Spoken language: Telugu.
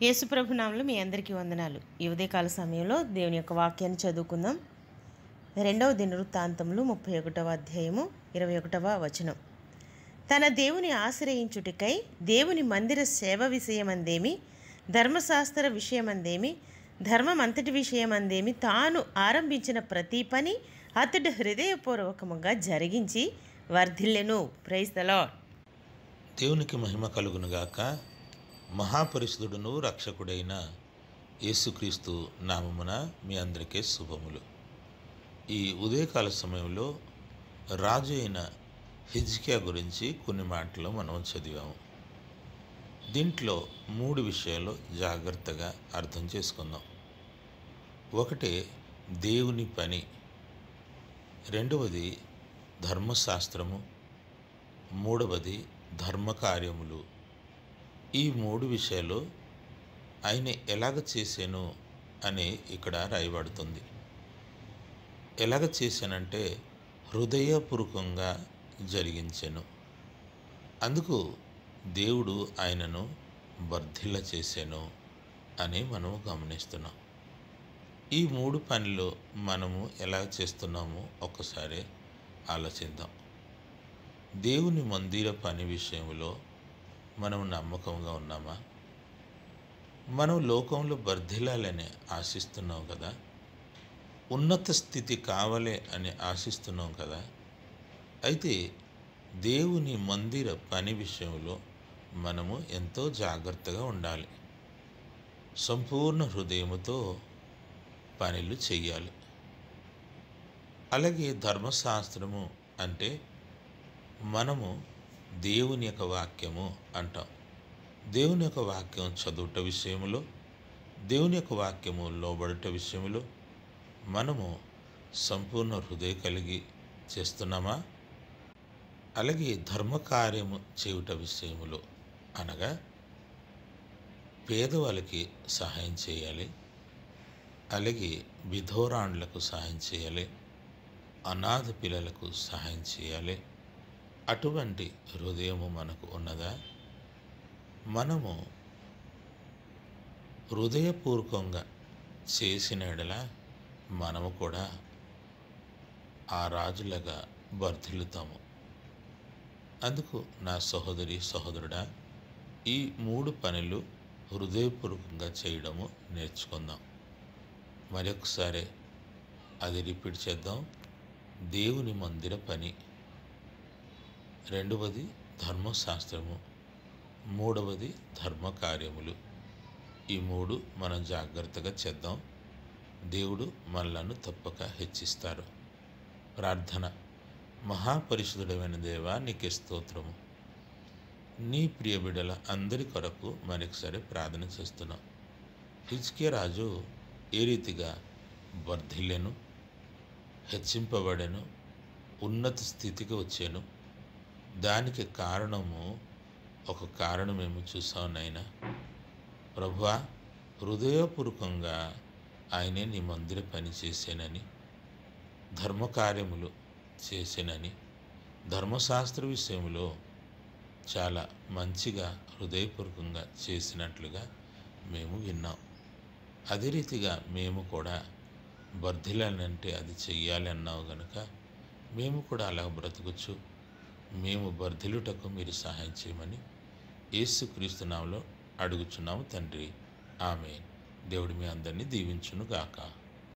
యేసుప్రభు నామంలో మీ అందరికీ వందనాలు ఈ ఉదయకాల సమయంలో దేవుని యొక్క వాక్యాన్ని చదువుకుందాం రెండవ దినవృత్తాంతములు ముప్పై ఒకటవ అధ్యాయము ఇరవై ఒకటవ వచనం తన దేవుని ఆశ్రయించుటికై దేవుని మందిర సేవ విషయమందేమి ధర్మశాస్త్ర విషయమందేమి ధర్మం అంతటి విషయమందేమి తాను ఆరంభించిన ప్రతి పని అతడు హృదయపూర్వకముగా జరిగించి వర్ధిల్లెను ప్రైజ్ ద లార్డ్ దేవునికి మహిమ కలుగునుగాక మహాపరిశుద్ధుడును రక్షకుడైన యేసుక్రీస్తు నామమున మీ అందరికీ శుభములు ఈ ఉదయకాల సమయంలో రాజు అయిన హిజ్కియా గురించి కొన్ని మాటలు మనం చదివాము దీంట్లో మూడు విషయాలు జాగ్రత్తగా అర్థం చేసుకుందాం ఒకటి దేవుని పని రెండవది ధర్మశాస్త్రము మూడవది ధర్మకార్యములు ఈ మూడు విషయాలు ఆయన ఎలాగ చేశాను అని ఇక్కడ రాయబడుతుంది ఎలాగ చేశానంటే హృదయపూర్వకంగా జరిగించాను అందుకు దేవుడు ఆయనను వర్ధిల్ల చేశాను అని మనము గమనిస్తున్నాం ఈ మూడు పనులు మనము ఎలా చేస్తున్నామో ఒక్కసారి ఆలోచిద్దాం దేవుని మందిర పని విషయంలో మనం నమ్మకంగా ఉన్నామా మనం లోకంలో వర్ధిల్లాలని ఆశిస్తున్నాం కదా ఉన్నత స్థితి కావాలి అని ఆశిస్తున్నాం కదా అయితే దేవుని మందిర పని విషయంలో మనము ఎంతో జాగ్రత్తగా ఉండాలి సంపూర్ణ హృదయముతో పనులు చెయ్యాలి అలాగే ధర్మశాస్త్రము అంటే మనము దేవుని యొక్క వాక్యము అంటాం దేవుని యొక్క వాక్యం చదువుట విషయంలో దేవుని యొక్క వాక్యము లోబడుట విషయంలో మనము సంపూర్ణ హృదయ కలిగి చేస్తున్నామా అలాగే ధర్మకార్యము చేయుట విషయములో అనగా పేదవాళ్ళకి సహాయం చేయాలి అలాగే విధోరాండ్లకు సహాయం చేయాలి అనాథ పిల్లలకు సహాయం చేయాలి అటువంటి హృదయము మనకు ఉన్నదా మనము హృదయపూర్వకంగా చేసిన ఎడల మనము కూడా ఆ రాజులుగా వర్ధిల్లుతాము అందుకు నా సహోదరి సహోదరుడా ఈ మూడు పనులు హృదయపూర్వకంగా చేయడము నేర్చుకుందాం మరొకసారి అది రిపీట్ చేద్దాం దేవుని మందిర పని రెండవది ధర్మశాస్త్రము మూడవది ధర్మ కార్యములు ఈ మూడు మనం జాగ్రత్తగా చేద్దాం దేవుడు మనలను తప్పక హెచ్చిస్తారు ప్రార్థన మహాపరిశుద్ధుడమైన దేవా నీకే స్తోత్రము నీ ప్రియ బిడ్డల అందరి కొరకు మరొకసారి ప్రార్థన చేస్తున్నాం హిజ్కే రాజు ఏ రీతిగా వర్ధిల్లెను హెచ్చింపబడెను ఉన్నత స్థితికి వచ్చాను దానికి కారణము ఒక కారణమేమో చూసావు నాయనా ప్రభువా హృదయపూర్వకంగా ఆయనే నీ మందిర పని చేశానని ధర్మకార్యములు చేశానని ధర్మశాస్త్ర విషయంలో చాలా మంచిగా హృదయపూర్వకంగా చేసినట్లుగా మేము విన్నాం అదే రీతిగా మేము కూడా వర్ధిల్లాలంటే అది చెయ్యాలి అన్నావు గనుక మేము కూడా అలా బ్రతకచ్చు మేము వర్ధిల్లుటకు మీరు సహాయం చేయమని యేసుక్రీస్తు నామలో అడుగుచున్నాము తండ్రి ఆమె దేవుడి మీ అందరినీ దీవించును గాక